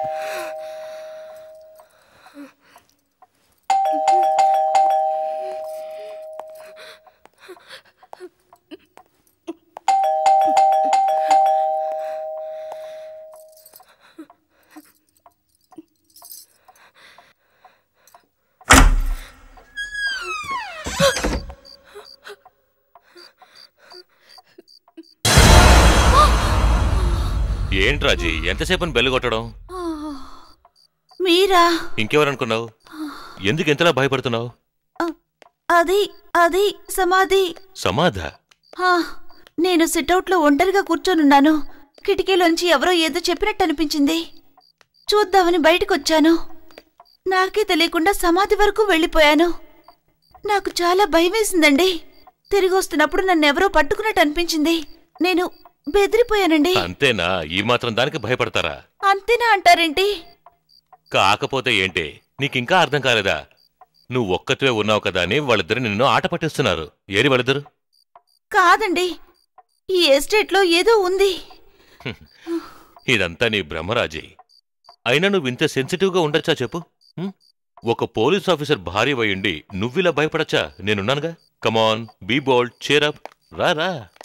ఏంటి రాజీ ఎంతసేపు బెల్లు కొట్టడం మీరా ఇంకెవరనుకున్నావు ఎందుకు ఎంతలా భయపడుతున్నావు అది అది సమాధి సమాధ హా, నేను సిట్అవుట్లో ఒంటరిగా కూర్చొనున్నాను కిటికీలోంచి ఎవరో ఏదో చెప్పినట్టు అనిపించింది చూద్దామని బయటకొచ్చాను నాకే తెలియకుండా సమాధి వరకు వెళ్ళిపోయాను నాకు చాలా భయం వేసిందండి తిరిగి వస్తున్నప్పుడు నన్నెవరో పట్టుకున్నట్టు అనిపించింది నేను బెదిరిపోయానండి అంతేనా ఈ మాత్రం దానికి భయపడతారా అంతేనా అంటారేంటి కాకపోతే ఏంటి నీకింకా అర్థం కాలేదా నువ్వు ఒక్కతివే ఉన్నావు కదా అని వాళ్ళిద్దరు నిన్ను ఆట పట్టిస్తున్నారు ఏరి వాళ్ళిద్దరు కాదండి ఈ ఎస్టేట్లో ఏదో ఉంది ఇదంతా నీ భ్రమరాజీ అయినా నువ్వు ఇంత సెన్సిటివ్గా ఉండొచ్చా చెప్పు ఉం? ఒక పోలీస్ ఆఫీసర్ భార్య అయ్యుండి నువ్విలా భయపడచ్చా నేనున్నానుగా కమాన్ బీ బోల్డ్ చేరప్ రా రా